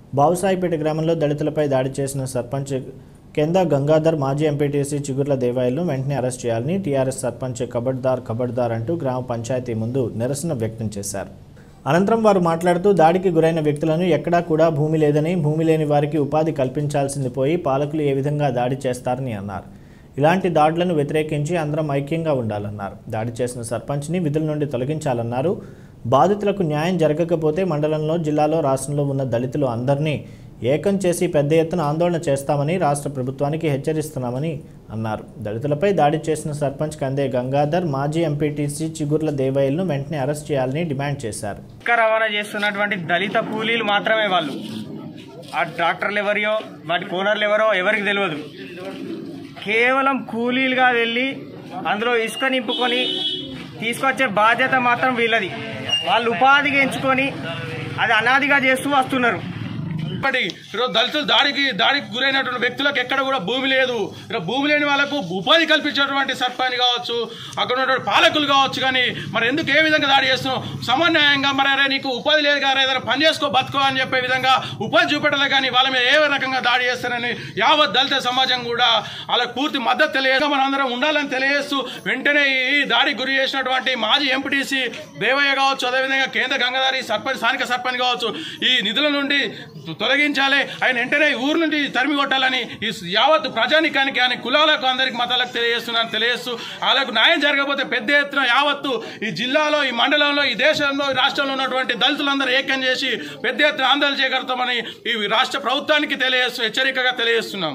బావుసాయిపేట గ్రామంలో దళితులపై దాడి చేసిన సర్పంచ్ కెంద గంగాధర్ మాజీ ఎంపీటీసీ చిగుర్ల దేవాయలను వెంటనే అరెస్ట్ చేయాలని టీఆర్ఎస్ సర్పంచ్ కబడ్దార్ కబడ్దార్ అంటూ గ్రామ పంచాయతీ ముందు నిరసన వ్యక్తం చేశారు అనంతరం వారు మాట్లాడుతూ దాడికి గురైన వ్యక్తులను ఎక్కడా కూడా భూమి లేదని భూమి లేని వారికి ఉపాధి కల్పించాల్సింది పోయి పాలకులు ఏ విధంగా దాడి చేస్తారని అన్నారు ఇలాంటి దాడులను వ్యతిరేకించి అందరం ఐక్యంగా ఉండాలన్నారు దాడి చేసిన సర్పంచ్ని విధుల నుండి తొలగించాలన్నారు బాధితులకు న్యాయం జరగకపోతే మండలంలో జిల్లాలో రాష్ట్రంలో ఉన్న దళితులు అందరినీ ఏకం చేసి పెద్ద ఎత్తున ఆందోళన చేస్తామని రాష్ట్ర ప్రభుత్వానికి హెచ్చరిస్తున్నామని అన్నారు దళితులపై దాడి చేసిన సర్పంచ్ కందే గంగాధర్ మాజీ ఎంపీటీసీ చిగుర్ల దేవయ్యలను వెంటనే అరెస్ట్ చేయాలని డిమాండ్ చేశారు ఇసుక రవాణా చేస్తున్నటువంటి దళిత కూలీలు మాత్రమే వాళ్ళు ఆ డాక్టర్లు ఎవరియో వాటి కోనర్లు ఎవరో ఎవరికి తెలియదు కేవలం కూలీలుగా వెళ్ళి అందులో ఇసుక నింపుకొని తీసుకొచ్చే బాధ్యత మాత్రం వీళ్ళది వాళ్ళు ఉపాధిగా ఎంచుకొని అది అనాదిగా చేస్తూ వస్తున్నారు ఇప్పటి ఈరోజు దళితులు దాడికి దాడికి గురైనటువంటి వ్యక్తులకు ఎక్కడ కూడా భూమి లేదు ఈరోజు భూమి లేని వాళ్ళకు ఉపాధి కల్పించేటువంటి సర్పంచ్ కావచ్చు అక్కడ ఉన్నటువంటి పాలకులు కావచ్చు కానీ మరి ఎందుకు ఏ విధంగా దాడి చేస్తున్నావు సమన్వయంగా మరి అరే నీకు ఉపాధి లేదు కదా ఏదైనా పని చేసుకో బతుకో అని చెప్పే విధంగా ఉపాధి చూపెట్టలే కానీ వాళ్ళ మీద ఏ రకంగా దాడి చేస్తారని యావత్ దళిత సమాజం కూడా వాళ్ళకి పూర్తి మద్దతు తెలియజేస్తూ మనం అందరం ఉండాలని తెలియజేస్తూ వెంటనే ఈ దాడికి గురి చేసినటువంటి మాజీ ఎంపీటీసీ దేవయ్య కావచ్చు అదేవిధంగా కేంద్ర గంగాధారి సర్పంచ్ స్థానిక సర్పంచ్ కావచ్చు ఈ నిధుల నుండి తొలగించాలి ఆయన వెంటనే ఈ ఊరు నుండి తరిమి కొట్టాలని ఈ యావత్ ప్రజానికానికి ఆయన కులాలకు అందరికి మతాలకు తెలియజేస్తున్నాను తెలియజేస్తూ వాళ్ళకు న్యాయం జరగకపోతే పెద్ద ఎత్తున యావత్తు ఈ జిల్లాలో ఈ మండలంలో ఈ దేశంలో ఈ రాష్ట్రంలో ఉన్నటువంటి దళితులందరూ ఏకం చేసి పెద్ద ఎత్తున ఆందోళన చేయగలుగుతామని ఈ రాష్ట్ర ప్రభుత్వానికి తెలియజేస్తూ హెచ్చరికగా తెలియజేస్తున్నాం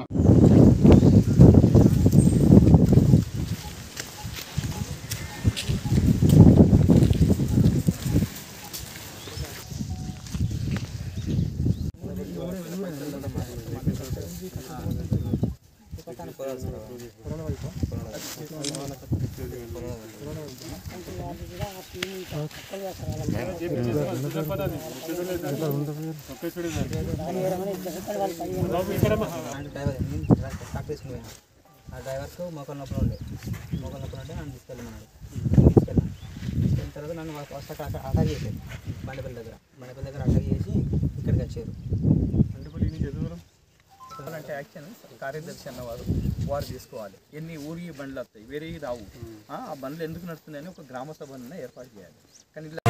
అంటే డ్రైవర్ నేను ట్రాక్టర్ తీసుకుని పోయాను ఆ డ్రైవర్కు మోకాలు నొప్పులు ఉండే మోకాలు నొప్పులు ఉంటే నన్ను తీసుకెళ్ళమన్నాడు తీసుకెళ్ళాను తీసుకెళ్ళిన తర్వాత నన్ను ఫస్ట్ అక్కడ అక్కడ అటాక్ చేశారు బండిపల్లి దగ్గర బండిపల్లి దగ్గర అటాక్ చేసి ఇక్కడికి వచ్చారు అంటే యాక్షన్ కార్యదర్శి అన్నవారు వారు తీసుకోవాలి ఎన్ని ఊరికి బండ్లు వస్తాయి వేరే రావు ఆ ఆ బండ్లు ఎందుకు నడుస్తున్నాయని ఒక గ్రామ సభను ఏర్పాటు చేయాలి కానీ ఇలా